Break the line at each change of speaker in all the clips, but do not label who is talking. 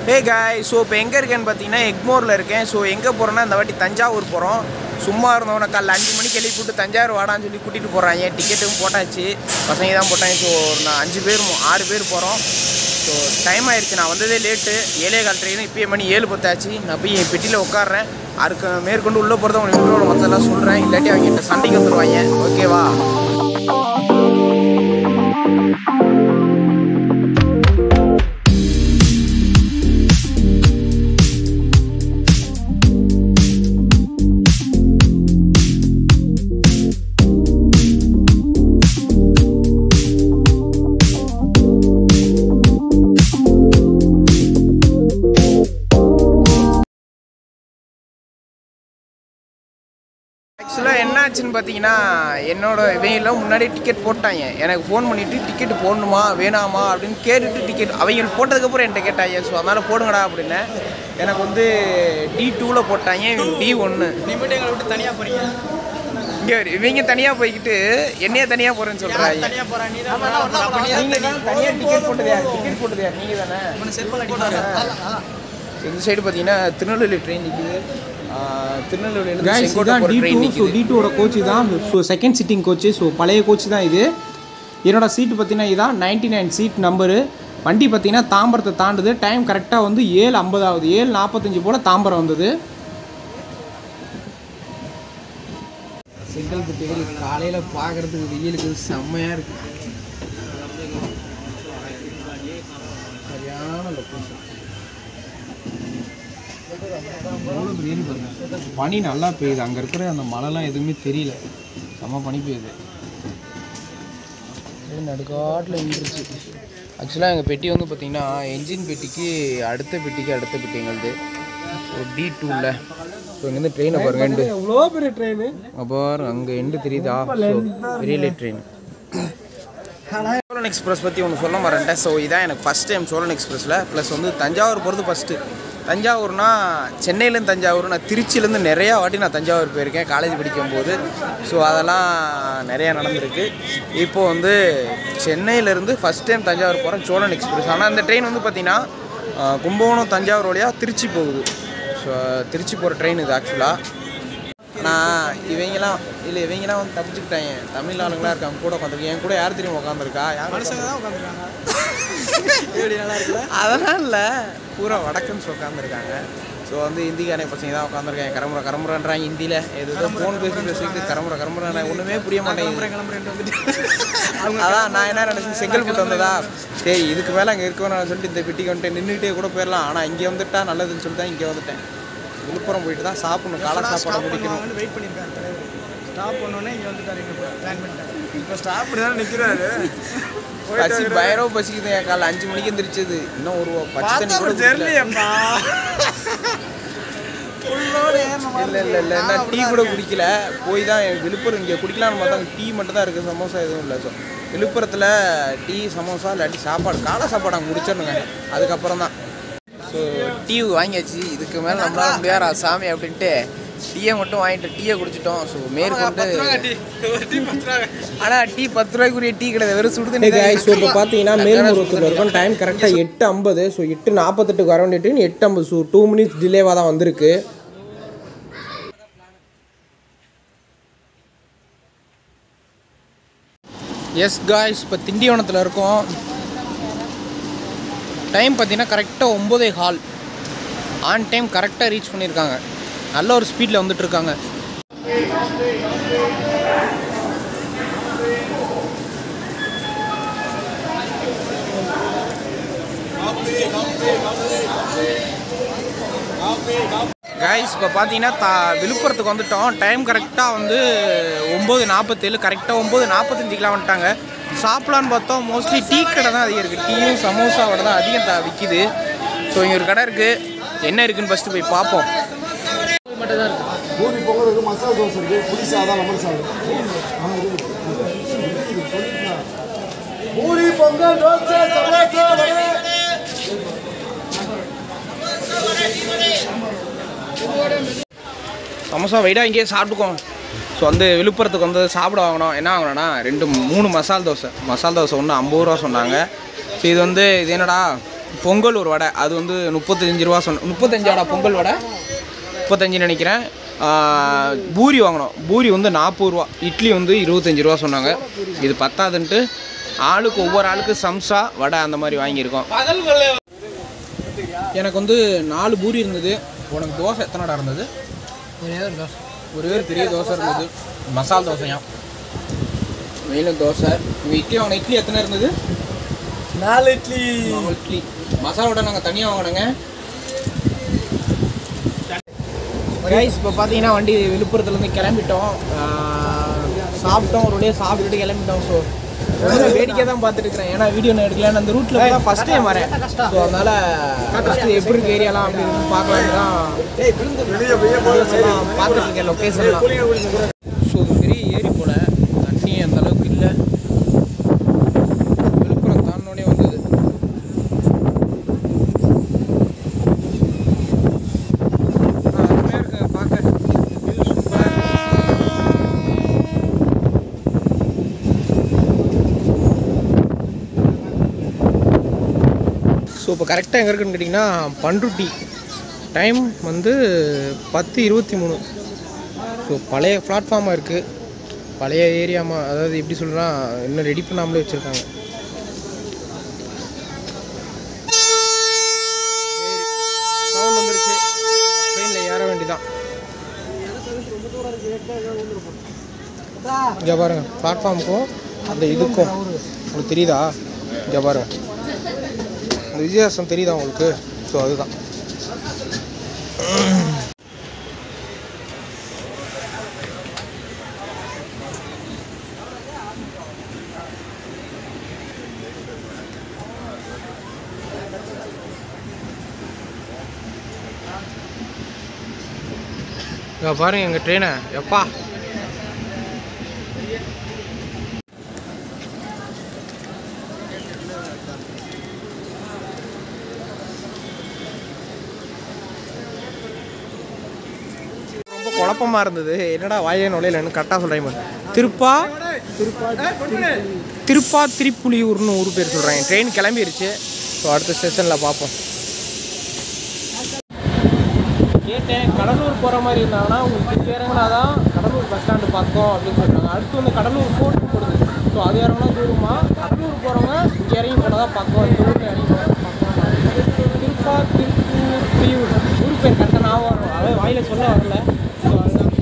ஹே காய் ஸோ இப்போ எங்கே இருக்கேன்னு பார்த்தீங்கன்னா எக்மோரில் இருக்கேன் ஸோ எங்கே போகிறோன்னா இந்த வாட்டி தஞ்சாவூர் போகிறோம் சும்மா இருந்தவன காலைல அஞ்சு மணிக்கு எழுப்பி விட்டு தஞ்சாவூர் வாடான்னு சொல்லி கூட்டிகிட்டு போகிறாங்க டிக்கெட்டும் போட்டாச்சு பசங்க தான் போட்டாங்க ஸோ நான் அஞ்சு பேர் மொ- ஆறு பேர் போகிறோம் ஸோ டைம் ஆயிடுச்சு நான் வந்ததே லேட்டு ஏழே கால் ட்ரெயின் இப்போயே மணி ஏழு பத்தாச்சு நான் போய் என் பெட்டியில் உட்காடுறேன் அதுக்கு மேற்கொண்டு உள்ளே போகிறத உங்களுக்கு இன்ட்ரோட மொத்தம்லாம் சொல்கிறேன் இல்லாட்டி அவங்க கிட்ட சண்டைக்கு வந்துடுவாங்க ஓகேவா ஆக்சுவலாக என்ன ஆச்சுன்னு பார்த்தீங்கன்னா என்னோட இவங்கெல்லாம் முன்னாடி டிக்கெட் போட்டாங்க எனக்கு ஃபோன் பண்ணிவிட்டு டிக்கெட் போடணுமா வேணாமா அப்படின்னு கேட்டுட்டு டிக்கெட் அவங்க போட்டதுக்கப்புறம் என்கிட்ட கேட்டாங்க ஸோ அதனால் போடுங்கடா அப்படின்னு எனக்கு வந்து டி டூவில் போட்டாங்க டி ஒன்று
நீ மட்டும் எங்களை விட்டு தனியாக போறீங்க
இங்கே இவங்க தனியாக போய்கிட்டு என்னைய தனியாக போகிறேன்னு சொல்கிறாங்க
தனியாக போறா நீ தான் அப்ப நீ தான்
நீங்கள் தான் தனியாக டிக்கெட் போட்டது யார் டிக்கெட் போட்டது யார் நீங்கள் தானே
உன்னை செருப்பால் அடிப்பாரு
இந்த சைடு பார்த்தீங்கன்னா திருநெல்வேலி ட்ரெயின் நிற்குது திருநெல்வேலியிலேருந்து
கைஸ்
செங்கோட்டை
இதான்
போகிற
டி
ட்ரெயின்
டூ ஸோ
நிற்குது
டி டூவோட கோச்சு தான் so second sitting coach so பழைய கோச்சு தான் இது என்னோட சீட்டு பார்த்தீங்கன்னா இதான் நைன்டி நைன் சீட் நம்பரு வண்டி பார்த்தீங்கன்னா தாம்பரத்தை தாண்டுது டைம் கரெக்டாக வந்து ஏழு ஐம்பது ஆகுது ஏழு நாற்பத்தஞ்சு போல் தாம்பரம் வந்தது செங்கல்பட்டு வெயில் காலையில் பார்க்குறதுக்கு வெயிலுக்கு செம்மையாக இருக்கு சரியான லொக்கேஷன் எவ்வளோ பெரிய ஏரி பாருங்க பனி நல்லா பெய்யுது அங்கே இருக்கிற அந்த மழைலாம் எதுவுமே தெரியல செம்ம பனி பெய்யுது நடுக்காட்டில் நின்றுச்சு
ஆக்சுவலாக எங்கள் பெட்டி வந்து பார்த்தீங்கன்னா என்ஜின் பெட்டிக்கு அடுத்த பெட்டிக்கு அடுத்த பெட்டி எங்களுது ஸோ டி டூவில் ஸோ இங்கேருந்து ட்ரெயினை பாருங்க எண்டு
எவ்வளோ பெரிய ட்ரெயின்
அப்பார் அங்கே எண்டு தெரியுதா ஸோ பெரிய லேட் ட்ரெயின் சோழன் எக்ஸ்பிரஸ் பற்றி ஒன்று சொல்ல மாட்டேன் ஸோ இதான் எனக்கு ஃபஸ்ட் டைம் சோழன் எக்ஸ்பிரஸில் ப்ளஸ் வந்து தஞ்சாவூர் போகிறது ஃபஸ்ட்டு தஞ்சாவூர்னா சென்னையிலேருந்து தஞ்சாவூர் நான் திருச்சியிலேருந்து நிறையா வாட்டி நான் தஞ்சாவூர் போயிருக்கேன் காலேஜ் படிக்கும்போது ஸோ அதெல்லாம் நிறையா நடந்திருக்கு இப்போது வந்து சென்னையிலேருந்து ஃபஸ்ட் டைம் தஞ்சாவூர் போகிறேன் சோழன் எக்ஸ்பிரஸ் ஆனால் அந்த ட்ரெயின் வந்து பார்த்திங்கன்னா ஆஹ், கும்பகோணம் தஞ்சாவூர் வழியாக திருச்சி போகுது ஸோ திருச்சி போகிற ட்ரெயின் இது ஆக்சுவலாக ஆனால் இவங்கெல்லாம் இல்லை இவங்கெல்லாம் வந்து தப்பிச்சுக்கிட்டாங்க தமிழ் ஆளுங்களாம் இருக்காங்க கூட உட்காந்துருக்கு என் கூட யார் தெரியும் உட்காந்துருக்கா யார்
மனுஷங்க தான் உட்காந்துருக்காங்க எப்படி நல்லா இருக்குல்ல
அதெல்லாம் இல்லை பூரா வடக்கன்ஸ் உட்காந்துருக்காங்க ஸோ வந்து இந்திக்காரே பசங்க தான் உட்காந்துருக்காங்க கரமுறை கரமுறைன்றாங்க ஹிந்தியில் ஏதோ ஃபோன் பேசி பேசிட்டு கரமுறை கரமுறை ஒன்றுமே புரிய மாட்டேங்குது
கிளம்புறேன் வந்துட்டு
அதான் நான் என்ன நினச்சேன் செங்கல்பட்டு வந்ததா சரி இதுக்கு மேலே அங்கே இருக்க வேணாம்னு சொல்லிட்டு இந்த பெட்டிக்கு வந்துட்டு நின்றுக்கிட்டே கூட போயிடலாம் ஆனால் இங்கே வந்துட்டா நல்லதுன்னு சொல்லிட்டு தான் இங்கே வந்துட்டேன் விழுப்புரம் போயிட்டு தான் சாப்பிடணும் காலை சாப்பாடு முடிக்கணும்
வெயிட் பண்ணியிருக்காரு தலைவர் ஸ்டாப் பண்ணோன்னே இங்கே வந்துட்டாரு எங்க பிளான் பண்ணிட்டாரு இப்போ ஸ்டாப் பண்ணி தான் நிற்கிறாரு
பசி பயரோ பசிக்குது என் காலை அஞ்சு மணிக்கு எந்திரிச்சது இன்னும் ஒரு பச்சை தண்ணி கூட குடிக்கல.
தெரியலையப்பா
இல்ல இல்ல இல்ல நான் டீ கூட குடிக்கல போய் தான் எனக்கு விழுப்புரம் இங்கே குடிக்கலாம்னு பார்த்தா டீ மட்டும் தான் இருக்குது சமோசா எதுவும் இல்லை ஸோ விழுப்புரத்தில் டீ சமோசா இல்லாட்டி சாப்பாடு காலை சாப்பாடு அங்கே முடிச்சிடணுங்க அதுக்கப்புறம் தான் ஸோ டீ வாங்கியாச்சு இதுக்கு மேலே நம்மளால முடியாதா சாமி அப்படின்ட்டு டீயை மட்டும் வாங்கிட்டு டீயை குடிச்சிட்டோம் ஸோ மேற்கொண்டு ஆனால் டீ பத்து ரூபாய்க்குரிய டீ கிடையாது வெறும் சுடு தண்ணி தான்
ஸோ இப்போ பார்த்தீங்கன்னா மேல்மருவத்தூர் இருக்கும் டைம் கரெக்டாக எட்டு ஐம்பது ஸோ எட்டு நாற்பத்தெட்டுக்கு வர வேண்டிய ட்ரெயின் எட்டு ஐம்பது ஸோ டூ மினிட்ஸ் டிலேவாக தான் வந்திருக்கு
எஸ் காய்ஸ் இப்போ திண்டிவனத்தில் இருக்கோம் டைம் பார்த்தீங்கன்னா கரெக்டாக ஒம்போதே ஹால் ஆன் டைம் கரெக்டாக ரீச் பண்ணியிருக்காங்க நல்ல ஒரு ஸ்பீடில் வந்துட்டு இருக்காங்க காய்ஸ் இப்போ பார்த்தீங்கன்னா தா விழுப்புரத்துக்கு வந்துட்டோம் டைம் கரெக்டாக வந்து ஒம்பது நாற்பத்தேழு கரெக்டாக ஒம்பது நாற்பத்தஞ்சுக்கெலாம் வந்துட்டாங்க சாப்பிட்லான்னு பார்த்தோம் மோஸ்ட்லி டீ கடை தான் அதிகம் இருக்குது டீயும் சமோசாவோட தான் அதிகம் த விற்கிது ஸோ இங்கே ஒரு கடை இருக்குது என்ன இருக்குன்னு ஃபஸ்ட்டு போய் பார்ப்போம்
பூரி பொங்கல் இருக்கு மசாலா தோசை இருக்கு புளி சாதம் லெமன் சாதம் ஆ, இருக்கு. பூரி பொங்கல் தோசை சமோசா வடை.
சமோசா வைடா இங்கேயே சாப்பிட்டுக்கோம் ஸோ வந்து விழுப்புரத்துக்கு வந்து சாப்பிட வாங்கினோம் என்ன வாங்கினோன்னா ரெண்டு மூணு மசால் தோசை மசால் தோசை ஒன்று ஐம்பது ரூபா சொன்னாங்க ஸோ இது வந்து இது என்னடா பொங்கல் ஒரு வடை அது வந்து முப்பத்தஞ்சு ரூபா சொன்ன முப்பத்தஞ்சாடா பொங்கல் வடை முப்பத்தஞ்சு நினைக்கிறேன் ஆ, பூரி வாங்கினோம் பூரி வந்து நாற்பது ரூபா இட்லி வந்து இருபத்தஞ்சி ரூபா சொன்னாங்க இது பத்தாதுன்ட்டு ஆளுக்கு ஒவ்வொரு ஆளுக்கு சம்சா வடை அந்த மாதிரி வாங்கியிருக்கோம்
எனக்கு வந்து நாலு பூரி இருந்தது உனக்கு தோசை எத்தனைடா இருந்தது
ஒரே ஒரு தோசை
ஒரே ஒரு பெரிய தோசை இருந்தது மசால் தோசையா வெயிலும் தோசை உங்கள் இட்லி வாங்கின இட்லி எத்தனை இருந்தது
நாலு இட்லி
நாலு இட்லி மசாலா வடை நாங்கள் தனியாக வாங்கினோங்க கைஸ் இப்போ பார்த்தீங்கன்னா வண்டி விழுப்புரத்துலேருந்து கிளம்பிட்டோம் ஆஹ் சாப்பிட்டோம் ஒரு வழியாக சாப்பிட்டுட்டு கிளம்பிட்டோம் ஸோ வேடிக்கை தான் பார்த்துட்டு இருக்கிறேன் ஏன்னா வீடியோ நான் எடுக்கல நான் அந்த ரூட்டில் தான் ஃபஸ்ட் டைம் வரேன் ஸோ அதனால் ஃபஸ்ட்டு எப்படி இருக்கு ஏரியாலாம் அப்படின்னு பார்க்கலான்னு தான் videos எல்லாம் பார்த்துட்டு இருக்கேன் லொக்கேஷன்லாம் ஸோ இது பெரிய ஏரி போல் தண்ணி அந்த அளவுக்கு இல்லை விழுப்புரம் தாண்டோடனே வந்தது ஆ, அருமையா இருக்குங்க பார்க்க. view super ஆ இருக்கு. ஸோ இப்போ கரெக்டாக எங்கே இருக்குன்னு கேட்டிங்கன்னா பண்ருட்டி டைம் வந்து பத்து இருபத்தி மூணு ஸோ பழைய பிளாட்ஃபார்மாக இருக்குது பழைய ஏரியாமா அதாவது எப்படி சொல்கிறா இன்னும் ரெடி பண்ணாமலே வச்சுருக்காங்க சவுண்ட் வந்துருச்சு ட்ரெயினில் ஏற வேண்டிதான் இங்கே பாருங்க பிளாட்ஃபார்முக்கும் அந்த இதுக்கும் உங்களுக்கு தெரியுதா இங்கே பாருங்க இந்த வித்தியாசம் தெரியுதா உங்களுக்கு ஸோ அதுதான் இங்கே பாருங்க எங்கள் ட்ரெயினை எப்பா ரொம்ப குழப்பமா இருந்தது என்னடா வாயே நுழையிலன்னு கரெக்டாக சொல்கிறேன் திருப்பா திருப்பா திரிப்புலியூர்னு ஊர் பேர் சொல்கிறேன் ட்ரெயின் கிளம்பிருச்சு ஸோ அடுத்த ஸ்டேஷனில் பார்ப்போம் கேட்டேன் கடலூர் போகிற மாதிரி இருந்தாங்கன்னா உங்களுக்கு இங்கே இறங்கினா தான் கடலூர் பஸ் ஸ்டாண்டு பார்த்தோம் அப்படின்னு சொல்கிறாங்க அடுத்து வந்து கடலூர் ஃபோர்ட் போடுது ஸோ அது இறங்கினா தூரமா கடலூர் போகிறவங்க இங்கே இறங்கி போனால் தான் பார்க்கோம் இந்த ஊரில் இறங்கி போனால் தான் பார்க்கோம் திருப்பா திருப்பூர் பிரியூர் ஊர் பேர் கரெக்டாக ஞாபகம் வரும் அதாவது வாயில் சொல்ல வரல ஸோ அதுதான்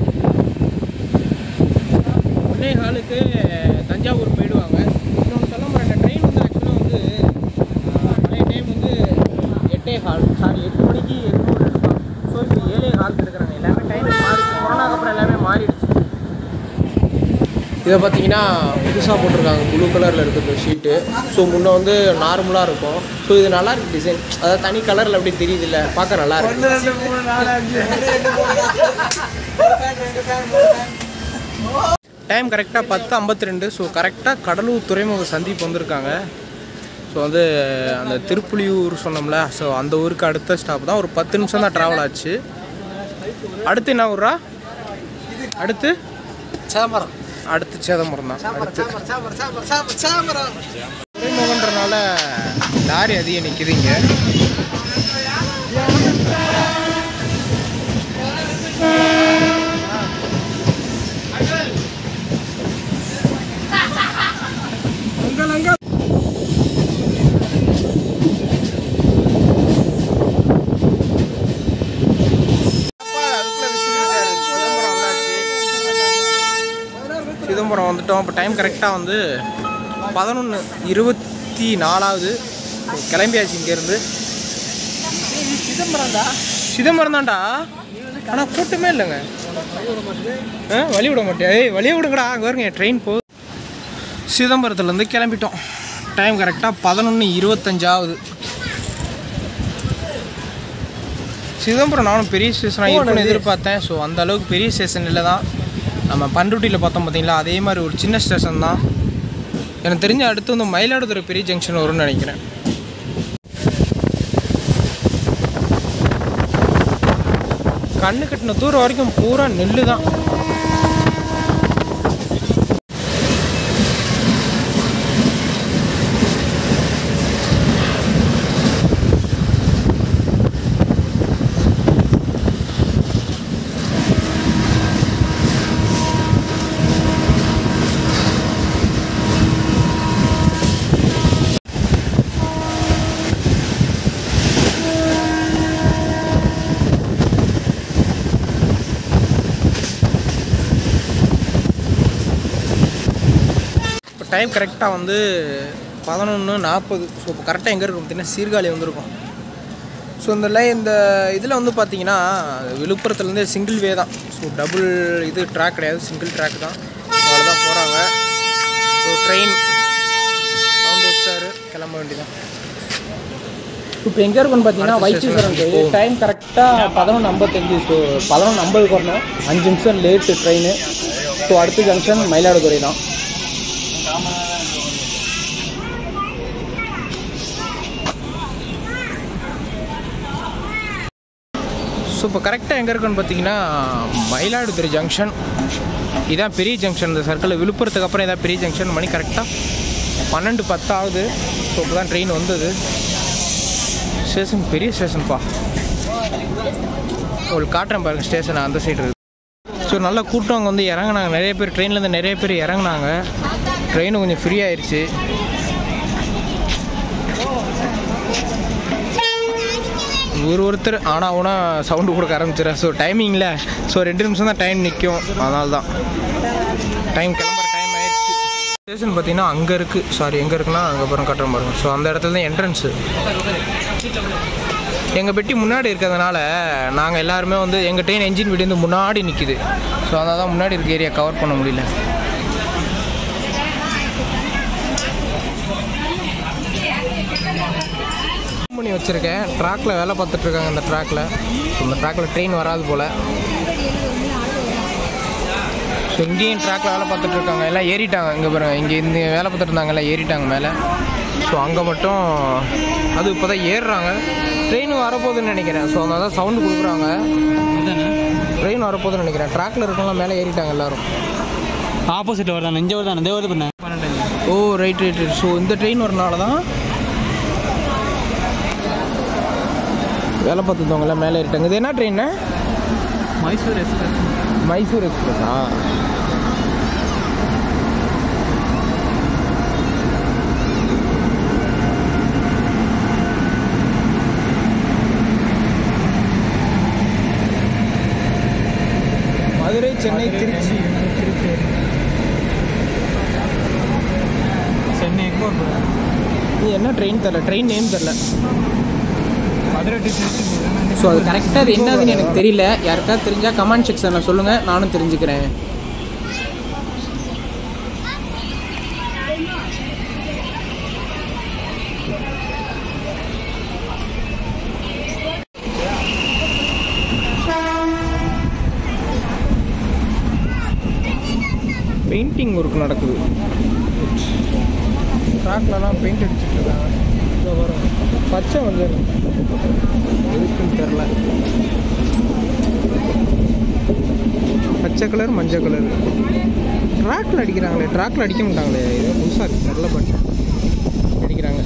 ஒன்னே காலுக்கு தஞ்சாவூர் போயிடுவாங்க இன்னொன்று சொல்ல போகிறேன் இந்த ட்ரெயின் வந்து ஆக்சுவலாக வந்து ஆஹ், பழைய டைம் வந்து எட்டே கால் சாரி எட்டு மணிக்கு எட்நூறு எடுப்பாங்க ஸோ இப்போ ஏழே காலுக்கு எடுக்கிறாங்க எல்லாமே டைம் மாறிடுச்சு கொரோனாக்கு அப்புறம் எல்லாமே மாறிடுச்சு இதை பார்த்தீங்கன்னா புதுசாக போட்டிருக்காங்க ப்ளூ கலரில் இருக்குது ஷீட்டு ஸோ முன்னே வந்து நார்மலாக இருக்கும் ஸோ இது நல்லா இருக்கு டிசைன் அதாவது தனி கலரில் அப்படி தெரியுது இல்லை பார்க்க நல்லா இருக்கு
ஒன்று ரெண்டு மூணு நாலு அஞ்சு
டைம் கரெக்டாக பத்து ஐம்பத்தி ரெண்டு ஸோ கரெக்டாக கடலூர் துறைமுக சந்திப்பு வந்திருக்காங்க ஸோ வந்து அந்த திருப்புலியூர் சொன்னோம்ல ஸோ அந்த ஊருக்கு அடுத்த ஸ்டாப் தான் ஒரு பத்து நிமிஷம் தான் ட்ராவல் ஆச்சு அடுத்து என்ன ஊரா அடுத்து
சாமரம்
அடுத்து சேதம்பரம் தான் அடுத்து
சாமரம் சாமரம் சாமரம் சாமரம்
துறைமுகன்றனால லாரி அதிகம் நிற்குதுங்க சிதம்பரம் வந்துட்டோம் இப்போ டைம் கரெக்டாக வந்து பதினொன்று இருபத்தி நாலாவது கிளம்பியாச்சு இங்கேருந்து
சிதம்பரம்டா
சிதம்பரம் தான்டா ஆனால் கூட்டமே இல்லைங்க ஆ வழி விட மாட்டேன் ஏய் வழியை விடுங்கடா அங்கே வருங்க ட்ரெயின் போ சிதம்பரத்துலேருந்து கிளம்பிட்டோம் டைம் கரெக்டாக பதினொன்று இருபத்தஞ்சாவது சிதம்பரம் நானும் பெரிய ஸ்டேஷனாக இருக்கும்னு எதிர்பார்த்தேன் ஸோ அந்த அளவுக்கு பெரிய ஸ்டேஷன் இல்லை தான் நம்ம பண்ருட்டியில் பார்த்தோம் பார்த்தீங்களா அதே மாதிரி ஒரு சின்ன ஸ்டேஷன் தான் எனக்கு தெரிஞ்ச அடுத்து வந்து மயிலாடுதுறை பெரிய ஜங்ஷன் வரும்னு நினைக்கிறேன் கண்ணு கட்டின தூரம் வரைக்கும் பூரா நெல்லு தான்
டைம் கரெக்டாக வந்து பதினொன்று நாற்பது ஸோ இப்போ கரெக்டாக எங்கே இருக்கும் பார்த்தீங்கன்னா சீர்காழி வந்திருக்கும் ஸோ இந்த லை இந்த இதில் வந்து பார்த்தீங்கன்னா விழுப்புரத்துலேருந்து சிங்கிள் வே தான் ஸோ டபுள் இது ட்ராக் கிடையாது சிங்கிள் ட்ராக் தான் அவ்வளோதான் போகிறாங்க ஸோ ட்ரெயின் சவுண்ட் வச்சிட்டாரு கிளம்ப வேண்டியதான்
இப்போ எங்கே இருக்குன்னு பார்த்தீங்கன்னா வைத்தீஸ்வரன் கோயில் டைம் கரெக்டாக பதினொன்று ஐம்பத்தஞ்சு ஸோ பதினொன்று ஐம்பதுக்கு வரணும் அஞ்சு நிமிஷம் லேட்டு ட்ரெயின் ஸோ அடுத்த ஜங்ஷன் மயிலாடுதுறை தான்
ஸோ இப்போ கரெக்டாக எங்கே இருக்குன்னு பார்த்தீங்கன்னா மயிலாடுதுறை ஜங்ஷன் இதான் பெரிய ஜங்ஷன் இந்த சர்க்கிள் விழுப்புரத்துக்கு அப்புறம் இதான் பெரிய ஜங்ஷன் மணி கரெக்டாக பன்னெண்டு பத்து ஆகுது ஸோ இப்போ தான் ட்ரெயின் வந்தது ஸ்டேஷன் பெரிய ஸ்டேஷன்ப்பா உங்களுக்கு காட்டுறேன் பாருங்க ஸ்டேஷன் அந்த சைடு இருக்குது ஸோ நல்லா கூட்டம் அங்கே வந்து இறங்குனாங்க நிறைய பேர் ட்ரெயின்லேருந்து நிறைய பேர் இறங்குனாங்க ட்ரெயின் கொஞ்சம் ஃப்ரீ ஆயிடுச்சு ஒரு ஒருத்தர் ஆனால் ஊனா சவுண்டு கொடுக்க ஆரம்பிச்சிடறேன் ஸோ டைமிங்கில் ஸோ ரெண்டு நிமிஷம் தான் டைம் நிற்கும் அதனால தான் டைம் கிளம்புற டைம் ஆயிடுச்சு ஸ்டேஷன் பார்த்தீங்கன்னா அங்கே இருக்குது சாரி எங்கே இருக்குன்னா அங்கே அப்புறம் கட்டுற பாருங்க ஸோ அந்த இடத்துல தான் என்ட்ரன்ஸு எங்கள் பெட்டி முன்னாடி இருக்கிறதுனால நாங்கள் எல்லாருமே வந்து எங்கள் ட்ரெயின் என்ஜின் விட்டு வந்து முன்னாடி நிற்கிது ஸோ அதனால தான் முன்னாடி இருக்க ஏரியா கவர் பண்ண முடியல பண்ணி வச்சுருக்கேன் ட்ராக்கில் வேலை பார்த்துட்டு இருக்காங்க இந்த ட்ராக்கில் இந்த ட்ராக்கில் ட்ரெயின் வராது போல் ஸோ இங்கேயும் ட்ராக்கில் வேலை பார்த்துட்டு இருக்காங்க எல்லாம் ஏறிட்டாங்க இங்கே பாருங்க இங்கே இந்த வேலை பார்த்துட்டு இருந்தாங்க எல்லாம் ஏறிட்டாங்க மேலே ஸோ அங்கே மட்டும் அது இப்போ தான் ஏறுறாங்க ட்ரெயின் வரப்போகுதுன்னு நினைக்கிறேன் ஸோ அதனால தான் சவுண்டு கொடுக்குறாங்க ட்ரெயின் வரப்போகுதுன்னு நினைக்கிறேன் ட்ராக்கில் இருக்கவங்க மேலே ஏறிட்டாங்க எல்லாரும்
ஆப்போசிட் வருதான் இங்கே வருதான் இதே வருது பண்ண
oh right right right so இந்த ட்ரெயின் வரனால தான் வேலை பார்த்துருந்தவங்கள மேலே ஏறிட்டாங்க இது என்ன ட்ரெயின்னு
மைசூர் எக்ஸ்பிரஸ்
மைசூர் எக்ஸ்பிரஸா மதுரை சென்னை திருச்சி
சென்னை எங்கே போகிறேன்
இது என்ன ட்ரெயின் தெரில ட்ரெயின் நேம் தெரில
மதுரை டு திருச்சி
ஸோ அது கரெக்டாக அது என்னதுன்னு எனக்கு தெரியல யாருக்காவது தெரிஞ்சால் கமெண்ட் செக்ஷனில் சொல்லுங்கள் நானும் தெரிஞ்சுக்கிறேன்
பெயிண்டிங் ஒர்க் நடக்குது ட்ராக்லலாம் பெயிண்ட் அடிச்சுட்டு இருக்காங்க இதோ வரும் பச்சை வந்து எதுக்குன்னு தெரில பச்சை கலர் மஞ்சள் கலர் ட்ராக்ல அடிக்கிறாங்களே ட்ராக்ல அடிக்க மாட்டாங்களே ஏதோ புதுசாக இருக்கு தெரில பட் அடிக்கிறாங்க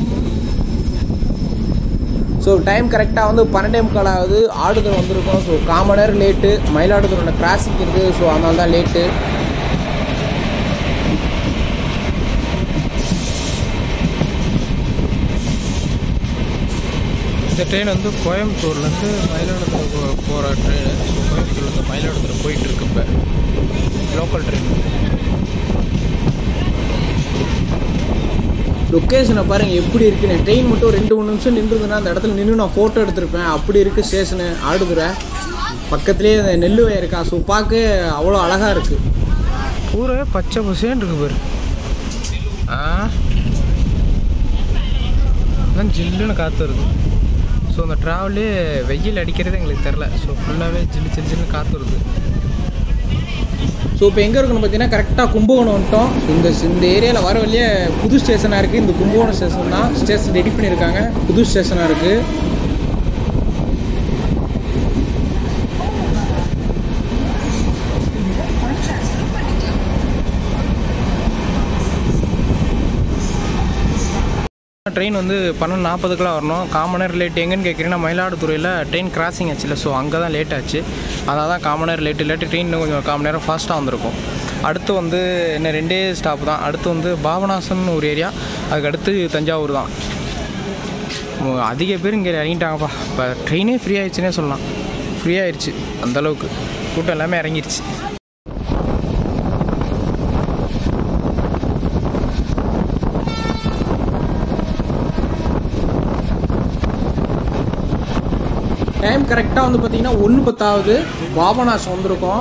ஸோ டைம் கரெக்டாக வந்து பன்னெண்டே முக்கால் ஆகுது ஆடுதல் வந்திருக்கோம் ஸோ காமன் நேரம் லேட்டு மயிலாடுதுறையோட கிராசிக் இருக்குது ஸோ அதனால தான் லேட்டு
இந்த ட்ரெயின் வந்து கோயம்புத்தூர்லேருந்து மயிலாடுதுறை போ- போகிற ட்ரெயின் கோயம்புத்தூர்லேருந்து மயிலாடுதுறை போயிட்டு இருக்கு இப்போ லோக்கல் ட்ரெயின்
லொக்கேஷனை பாருங்கள் எப்படி இருக்குன்னு ட்ரெயின் மட்டும் ரெண்டு மூணு நிமிஷம் நின்றுதுன்னா அந்த இடத்துல நின்று நான் ஃபோட்டோ எடுத்திருப்பேன் அப்படி இருக்குது ஸ்டேஷனு ஆடுதுறை பக்கத்துலேயே அந்த நெல் வயல் இருக்கா ஸோ பார்க்க அவ்வளோ அழகாக இருக்குது
பூராவே பச்சை பசேன்னு இருக்கு பாரு ஆ அதான் ஜில்லுன்னு காற்று வருது ஸோ அந்த ட்ராவலே வெயில் அடிக்கிறது எங்களுக்கு தெரில ஸோ ஃபுல்லாகவே ஜில்லு ஜில்லு ஜில்லுன்னு காற்று வருது
ஸோ இப்போ எங்கே இருக்குன்னு பார்த்தீங்கன்னா கரெக்டாக கும்பகோணம் வந்துட்டோம் இந்த இந்த ஏரியாவில் வர வழியே புது ஸ்டேஷனாக இருக்குது இந்த கும்பகோணம் ஸ்டேஷன் தான் ஸ்டேஷன் ரெடி பண்ணியிருக்காங்க புது ஸ்டேஷனாக இருக்குது
ட்ரெயின் வந்து பன்னெண்டு நாற்பதுக்குலாம் வரணும் காமன் நேரம் லேட் எங்கன்னு கேட்குறீங்கன்னா மயிலாடுதுறையில் ட்ரெயின் கிராசிங் ஆச்சுல ஸோ அங்கே தான் லேட் ஆச்சு அதனால தான் காமன் நேரம் லேட் இல்லாட்டி ட்ரெயின் இன்னும் கொஞ்சம் காமன் நேரம் ஃபாஸ்ட்டாக வந்திருக்கும் அடுத்து வந்து இன்னும் ரெண்டே ஸ்டாப் தான் அடுத்து வந்து பாபநாசன் ஒரு ஏரியா அதுக்கு அடுத்து தஞ்சாவூர் தான் உம், அதிக பேர் இங்கே இறங்கிட்டாங்கப்பா இப்போ ட்ரெயினே ஃப்ரீ ஆயிடுச்சுன்னே சொல்லலாம் ஃப்ரீ ஆயிடுச்சு அந்தளவுக்கு கூட்டம் எல்லாமே இறங்கிருச்சு
டைம் கரெக்டாக வந்து பார்த்தீங்கன்னா ஒன்று பத்தாவது பாபநாஸ் வந்திருக்கோம்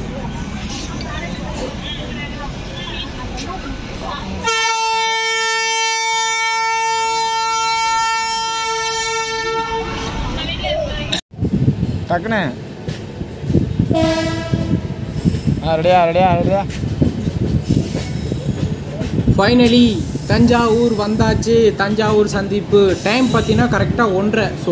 டக்குன்னு ஆ ரெடியா ரெடியா ரெடியா
ஃபைனலி தஞ்சாவூர் வந்தாச்சு தஞ்சாவூர் சந்திப்பு டைம் பார்த்தீங்கன்னா கரெக்டாக ஒன்றரை ஸோ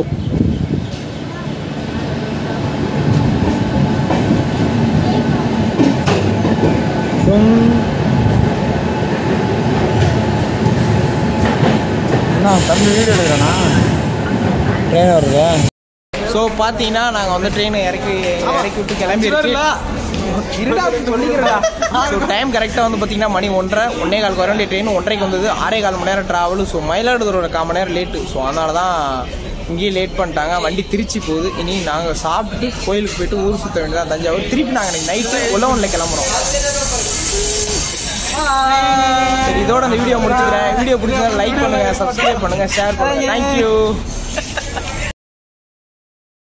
என்ன தம்பி வீடியோ எடுக்கிறேண்ணா ட்ரெயின் வருது
ஸோ பார்த்தீங்கன்னா நாங்கள் வந்து ட்ரெயின் இறக்கி இறக்கி விட்டு கிளம்பிடுச்சு இருடா சொல்லிக்கிறடா ஸோ டைம் கரெக்டாக வந்து பார்த்தீங்கன்னா மணி ஒன்றரை ஒன்றே கால் வர வேண்டிய ட்ரெயின் ஒன்றரைக்கு வந்தது ஆறே கால் மணி நேரம் ட்ராவல் ஸோ மயிலாடுதுறையோட கால் மணி நேரம் லேட்டு ஸோ அதனால தான் இங்கேயே லேட் பண்ணிட்டாங்க வண்டி திருச்சி போகுது இனி நாங்கள் சாப்பிட்டு கோயிலுக்கு போயிட்டு ஊர் சுற்ற வேண்டியதான் தஞ்சாவூர் திருப்பி நாங்கள் இன்னைக்கு நைட்டு உழவனில் கிளம்புறோம் சரி இதோட இந்த வீடியோ முடிச்சுக்கிறேன் வீடியோ பிடிச்சா லைக் பண்ணுங்கள் சப்ஸ்கிரைப் பண்ணுங்கள் ஷேர் பண்ணுங்கள் தேங்க்யூ